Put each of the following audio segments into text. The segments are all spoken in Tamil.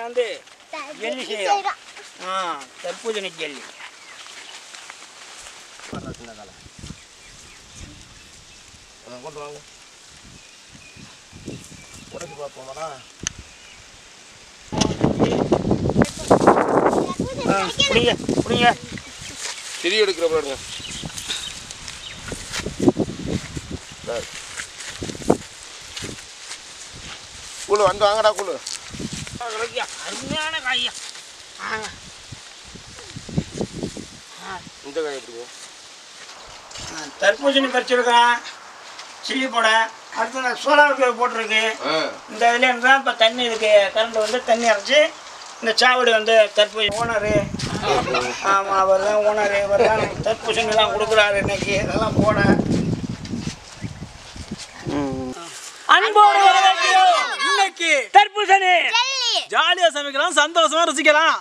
வந்து ஜெல்லி செய்யறோம் ஆ தர்பூசணி ஜெல்லி கொண்டு வாங்க உடைச்சு பார்ப்போமாடா ஆ, குடிங்க குடிங்க திரி எடுக்கிற பாருங்க சரி. குழு வந்து வாங்கடா குழு ஐயா, அருமையான காய்யா ஆ இந்த காய் எப்படிங்க ஆ, தர்பூசணி பறிச்சிருக்கேன் சில்லி போட அடுத்து நான் சோலாவுக்கு போட்டிருக்கு இந்த இதுல இருந்து தான் இப்போ தண்ணி இதுக்கு கரண்ட் வந்து தண்ணி அரைச்சி இந்த சாவடி வந்து தர்பூசணி ஓனரு ஆமாம் அவர் தான் ஓனரு இவர் தான் நமக்கு தர்பூசணிலாம் கொடுக்குறாரு இன்னைக்கு இதெல்லாம் போட அன்போடு வரவேற்கிறோம். இன்னைக்கு தர்பூசணி ஜாலியா சமைக்கலாம் சந்தோஷமா ருசிக்கலாம்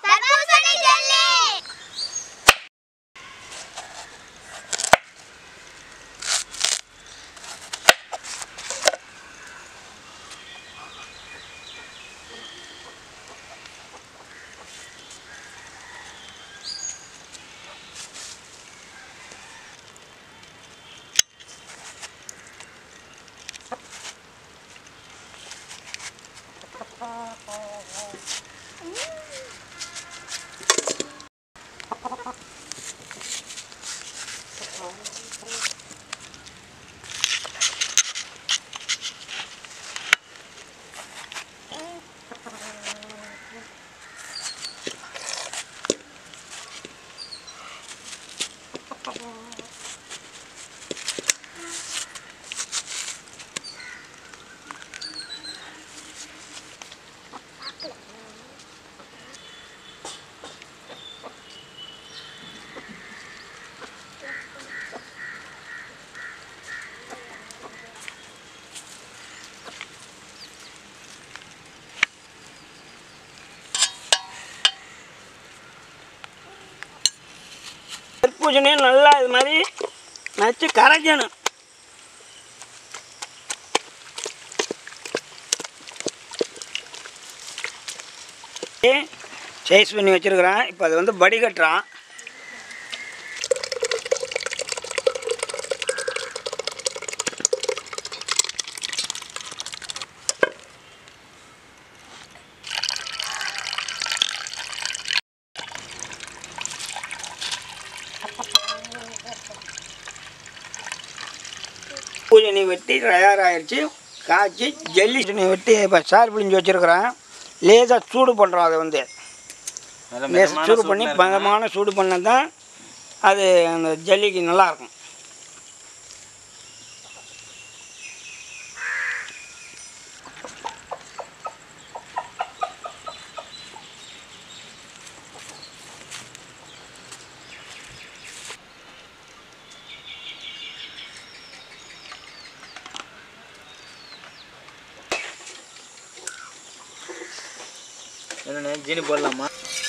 தர்பூசணியும் நல்லா இது மாதிரி நச்சு கரைக்கணும் சைஸ் பண்ணி வச்சிருக்கிறான் இப்போ அது வந்து வடிகட்டுறான் பூஜணி வெட்டி தயாராகிடுச்சு காய்ச்சி ஜல்லி சட்னி வெட்டி இப்போ சாறு பிழிஞ்சு வச்சுருக்குறேன் லேசாக சூடு பண்ணுறோம் அதை வந்து லேசாக சூடு பண்ணி பதமான சூடு பண்ணால் தான் அது அந்த ஜல்லிக்கு நல்லாயிருக்கும் என்னண்ணே ஜீனி போடலாமா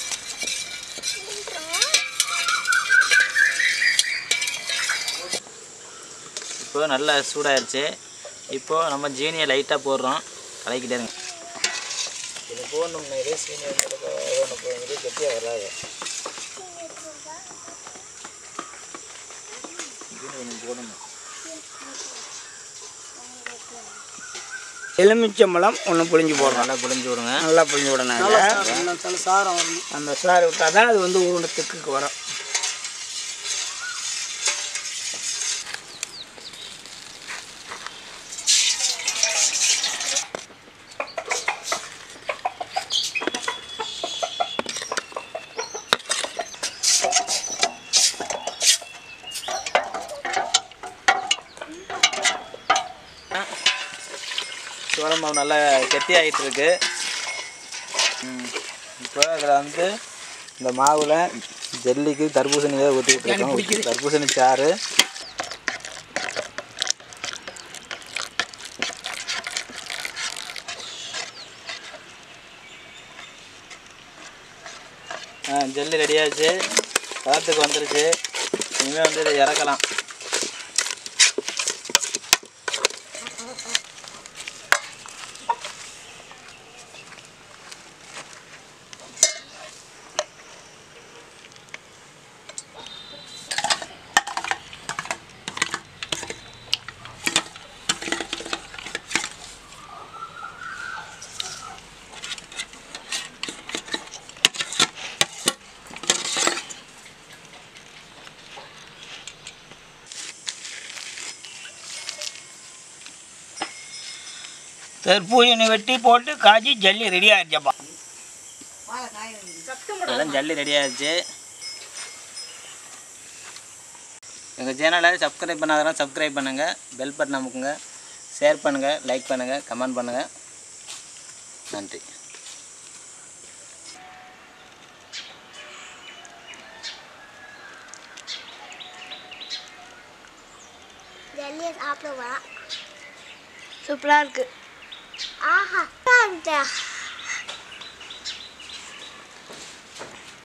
இப்போ நல்லா சூடாயிருச்சு இப்போ நம்ம ஜீனியை லைட்டாக போடுறோம் கலக்கிட்டே இருங்க இது போடணும்னா இதே சீனி வந்து போகிறது கெட்டியாக வராது ஜீனி கொஞ்சம் போடணும் எலுமிச்சம்பழம் ஒன்று புழிஞ்சு போடுறோம் நல்லா புழிஞ்சு விடுங்க நல்லா புழிஞ்சு விடணும் சாரம் வரணும் அந்த சாறு விட்டால் தான் அது வந்து உருண்டை திக்குக்கு வரும் சோள மாவு நல்லா கெட்டி ஆகிட்டு இருக்கு ம். இப்போ அதில் வந்து இந்த மாவில் ஜெல்லிக்கு தர்பூசணி தான் ஊற்றிக்கிட்டு இருக்கோம் தர்பூசணி சாறு ஆ ஜெல்லி ரெடியாச்சு பதத்துக்கு வந்துருச்சு இனிமேல் வந்து இதை இறக்கலாம் தர்பூசணி வெட்டி போட்டு காய்ச்சி ஜல்லி ரெடி ஆகிடுச்சப்பா எல்லாம் ஜல்லி ரெடி ஆயிடுச்சு எங்கள் சேனலை சப்ஸ்கிரைப் பண்ணாதெல்லாம் சப்ஸ்கிரைப் பண்ணுங்கள் பெல் பட்டன் அமுக்குங்க ஷேர் பண்ணுங்கள் லைக் பண்ணுங்கள் கமெண்ட் பண்ணுங்கள் நன்றி ஜல்லியை சாப்பிடுவா சூப்பராக இருக்கு ஆஹா